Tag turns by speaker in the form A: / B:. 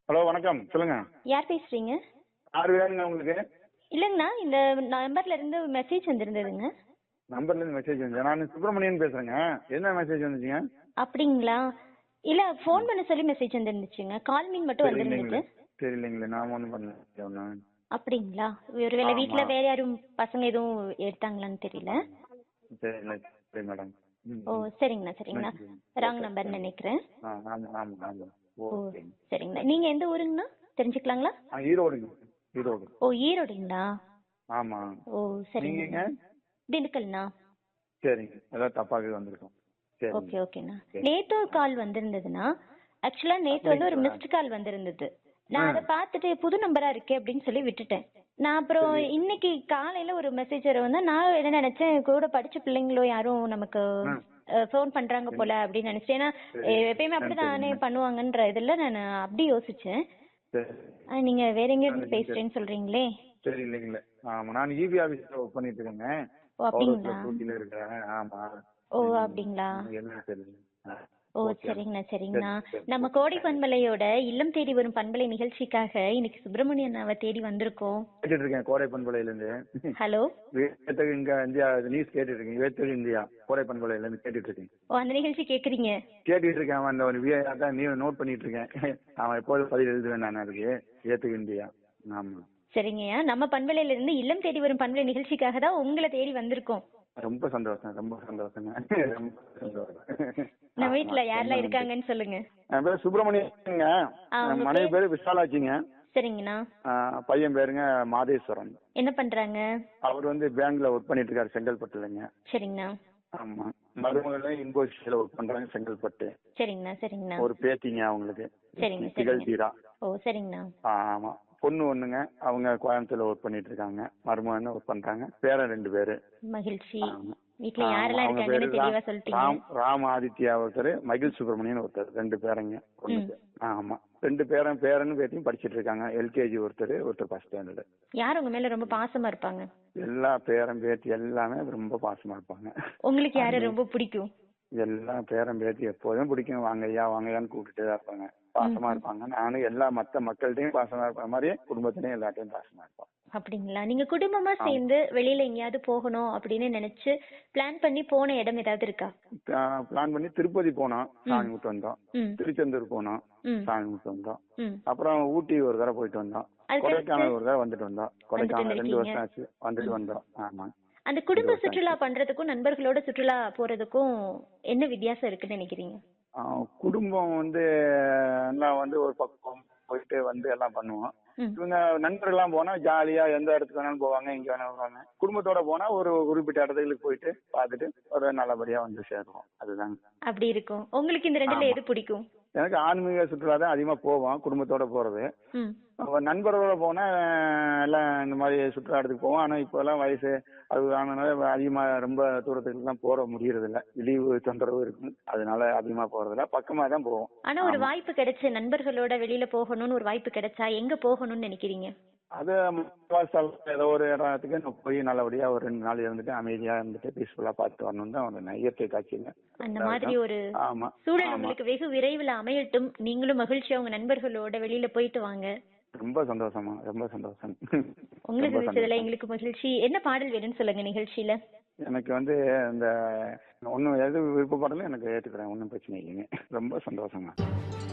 A: Hello வணக்கம் சொல்லுங்க
B: யார் பேசுறீங்க
A: யார் வேணுங்க உங்களுக்கு
B: இல்லைங்கண்ணா இந்த நம்பர்ல இருந்து மெசேஜ் வந்திருந்ததுங்க
A: நம்பர்ல இருந்து மெசேஜ் வந்து நான் சுப்பிரமணியன் பேசுறேங்க என்ன மெசேஜ் வந்துச்சுங்க
B: அப்படிங்களா இல்ல ஃபோன் பண்ண சொல்லி மெசேஜ் வந்துருந்துச்சுங்க கால் மீன் மட்டும் வந்திருந்துச்சு
A: தெரியலைங்களே நான் ஒன்றும் பண்ணல ஒன்றும்
B: அப்படிங்களா ஒருவேளை
A: ஆமா.
B: வீட்ல வேற யாரும் பசங்க எதுவும் எடுத்தாங்களான்னு தெரியல
A: தெரியல சரி மேடம் ம்.
B: ஓ சரிங்கண்ணா சரிங்கண்ணா
A: ம்.
B: ராங் நம்பர் நினைக்கிறேன்
A: ஆ ஆமாம் ஆமாம் ஆமாம்
B: ஓ
A: ஓகே
B: சரிங்கண்ணா நீங்க எந்த ஊருங்கண்ணா தெரிஞ்சுக்கலாங்களா
A: ஆ ஈரோடுங்க ஈரோடு
B: ஓ ஈரோடுங்களா
A: ஆமாம்
B: ஓ சரிங்க
A: நீங்கங்க
B: திண்டுக்கல்ண்ணா
A: சரிங்க ஏதாவது தப்பாக வந்திருக்கோம் சரி
B: ஓகே ஓகேண்ணா நேத்து ஒரு கால் வந்திருந்ததுன்னா ஆக்சுவலா நேத்து வந்து ஒரு மிஸ்டு கால் வந்திருந்தது நான் அதை பார்த்துட்டு புது நம்பரா இருக்கே அப்படின்னு சொல்லி விட்டுட்டேன் நான் அப்புறம் இன்னைக்கு காலையில ஒரு மெசேஜ் வந்து நான் என்ன நினைச்சேன் கூட படிச்ச பிள்ளைங்களோ யாரும் நமக்கு
A: ம்.
B: ஃபோன் பண்றாங்க போல அப்படின்னு நினைச்சேன் ஏன்னா எ- எப்பயுமே அப்படிதானே பண்ணுவாங்கன்ற இதுல நான் அப்படி யோசிச்சேன்
A: சரி
B: ஆ, நீங்க வேற எங்க இருந்து பேசுறேன்னு சொல்றீங்களே
A: சரி இல்லைங்களே ஆமாம் நான் இபி ஆஃபீஸில் ஒர்க் பண்ணிட்டு இருக்கேங்க
B: ஓ அப்படிங்களா
A: டூட்டியில் இருக்கிறேன் ஆமாம்
B: ஓ அப்படிங்களா
A: என்ன தெரியல ஆ.
B: ஓ சரிங்கண்ணா சரிங்கண்ணா நம்ம கோடை பண்பலையோட இல்லம் தேடி வரும் பண்பலை நிகழ்ச்சிக்காக இன்னைக்கு சுப்பிரமணியன் அண்ணாவை தேடி வந்திருக்கோம்
A: கேட்டுட்டு இருக்கேன் கோடை பண்பலையில இருந்து
B: ஹலோ
A: வேத்தகு இங்க இந்தியா நியூஸ் கேட்டுட்டு இருக்கேன் வேத்தகு இந்தியா கோடை பண்பலையில இருந்து கேட்டுட்டு இருக்கேன்
B: ஓ அந்த நிகழ்ச்சி கேக்குறீங்க
A: கேட்டுட்டு இருக்கேன் அவன் அந்த ஒரு விஐ தான் நீ நோட் பண்ணிட்டு இருக்கேன் அவன் எப்போது பதில் எழுதுவேன் நான் அதுக்கு ஏத்துக்கு இந்தியா ஆமா
B: சரிங்கய்யா நம்ம பண்பலையில இருந்து இல்லம் தேடி வரும் பண்பலை நிகழ்ச்சிக்காக தான் உங்களை தேடி வந்திருக்கோம்
A: ரொம்ப சந்தோஷம் ரொம்ப சந்தோஷங்க ரொம்ப சந்தோஷம்
B: நம்ம வீட்ல யாரெல்லாம் இருக்காங்கன்னு சொல்லுங்க
A: என் பேர் சுப்பிரமணியங்க
B: ஆ, உங்க
A: என் மனைவி பேரு விசாலாட்சிங்க
B: சரிங்கண்ணா
A: ஆ, பையன் பேருங்க மாதேஸ்வரன்
B: என்ன பண்றாங்க
A: அவர் வந்து பேங்க்ல ஒர்க் பண்ணிட்டு இருக்காரு செங்கல்பட்டுலங்க
B: சரிங்கண்ணா
A: ஆமா மருமகள இன்போசிஸ்ல ஒர்க் பண்றாங்க செங்கல்பட்டு
B: சரிங்கண்ணா சரிங்கண்ணா
A: ஒரு பேத்திங்க அவங்களுக்கு
B: சரிங்க
A: திகழ்
B: சரிங்க
A: தீரா
B: ஓ சரிங்கண்ணா
A: ஆமா பொண்ணு ஒண்ணுங்க அவங்க கோயம்புத்தூர்ல ஒர்க் பண்ணிட்டு இருக்காங்க மருமகன் ஒர்க் பண்றாங்க பேரன் ரெண்டு பேரு
B: மகிழ்ச்சி
A: ஆமா.
B: வீட்ல
A: ஆமா,
B: யாரெல்லாம்
A: அவங்க
B: இருக்காங்கன்னு
A: பேரு
B: தெளிவா
A: ரா-
B: சொல்லிட்டீங்க
A: ராம் ராம் ஆதித்யா ஒருத்தர் மகிழ் சுப்பிரமணியன் ஒருத்தர் ரெண்டு பேரங்க பொண்ணுக்கு ஆமா ரெண்டு பேரன் பேரன் பேத்தியும் படிச்சிட்டு இருக்காங்க எல்கேஜி ஒருத்தர் ஒருத்தர் ஃபர்ஸ்ட் ஸ்டாண்டர்டு
B: யார் உங்க மேல ரொம்ப பாசமா இருப்பாங்க
A: எல்லா பேரன் பேத்தி எல்லாமே ரொம்ப பாசமா இருப்பாங்க
B: உங்களுக்கு யாரை ரொம்ப பிடிக்கும்
A: எல்லா பேரன் பேத்தி எப்போதும் பிடிக்கும் வாங்க ஐயா வாங்க ஐயான்னு கூப்பிட்டுட்டே தான் இருப்பாங்க பாசமா இருப்பாங்க நானும் எல்லா மத்த மக்கள்கிட்டயும் பாசமா இருப்ப மாதிரி குடும்பத்திலயும் எல்லாத்தையும் பாசமா இருப்போம்
B: அப்படிங்களா நீங்க குடும்பமா சேர்ந்து வெளியில எங்கேயாவது போகணும் அப்படின்னு நினைச்சு பிளான் பண்ணி போன இடம் ஏதாவது இருக்கா
A: பிளான் பண்ணி திருப்பதி போனோம் சாமி விட்டு வந்தோம்
B: ம்
A: திருச்செந்தூர் போனோம்
B: ம்
A: சாமி விட்டு வந்தோம்
B: ம்
A: அப்புறம் ஊட்டி ஒரு தடவை போயிட்டு வந்தோம்
B: அதுக்கு
A: கொடைக்கானல் ஒரு தடவை வந்துட்டு வந்தோம் கொடைக்கானல் ரெண்டு
B: வந்திருக்கீங்க.
A: வருஷம் ஆச்சு வந்துட்டு வந்தோம் ஆமா
B: அந்த குடும்ப சுற்றுலா பண்றதுக்கும் நண்பர்களோட சுற்றுலா போறதுக்கும் என்ன வித்தியாசம் இருக்குன்னு நினைக்கிறீங்க
A: ஆ, குடும்பம் வந்து எல்லாம் வந்து ஒரு பக்கம் போயிட்டு வந்து எல்லாம் பண்ணுவோம்
B: ம்.
A: இவங்க நண்பர்கள்லாம் போனா ஜாலியா எந்த இடத்துக்கு வேணாலும் போவாங்க எங்க வேணாலும் போவாங்க குடும்பத்தோட போனா ஒரு குறிப்பிட்ட இடத்துக்கு போயிட்டு பார்த்துட்டு ஒரு நல்லபடியா வந்து சேருவோம் அதுதாங்க
B: அப்படி இருக்கும் உங்களுக்கு இந்த ரெண்டுல எது பிடிக்கும்
A: எனக்கு ஆன்மீக சுற்றுலா தான் அதிகமா போவோம் குடும்பத்தோட போறது
B: ம்
A: அப்ப நண்பர்களோட போனா அஹ், எல்லாம் இந்த மாதிரி சுற்றுலா இடத்துக்கு போவோம் ஆனா இப்ப எல்லாம் வயசு அது ஆனதுனால அதிகமா ரொம்ப தூரத்துக்கு எல்லாம் போற முடியறது இல்ல லீவு தொந்தரவு இருக்கும் அதனால அதிகமா போறது இல்ல பக்கமா தான் போவோம்
B: ஆனா ஒரு வாய்ப்பு கிடைச்சு நண்பர்களோட வெளியில போகணும்னு ஒரு வாய்ப்பு கிடைச்சா எங்க போகணும்னு நினைக்கிறீங்க
A: அது முக்காவாசி ஏதோ ஒரு இடத்துக்கு நான் போய் நல்லபடியா ஒரு ரெண்டு நாள் இருந்துட்டு அமைதியா இருந்துட்டு பீஸ்ஃபுல்லா பார்த்துட்டு வரணும் தான் ஒரு இயற்கை காட்சிங்க
B: அந்த மாதிரி ஒரு
A: ஆமா
B: சூழல்
A: ஆமா
B: உங்களுக்கு வெகு விரைவில் அமையட்டும் நீங்களும் மகிழ்ச்சியா உங்க நண்பர்களோட வெளியில போயிட்டு வாங்க
A: ரொம்ப சந்தோஷமா ரொம்ப சந்தோஷம்
B: உங்களுக்கு
A: ரொம்ப
B: விஷயத்துல
A: சந்தோஷம்.
B: எங்களுக்கு மகிழ்ச்சி என்ன பாடல் வேணும்னு சொல்லுங்க நிகழ்ச்சியில
A: எனக்கு வந்து இந்த ஒன்னும் எது விருப்பப்படல எனக்கு ஏத்துக்கிறேன் ஒன்றும் பிரச்சனை இல்லைங்க ரொம்ப சந்தோஷமா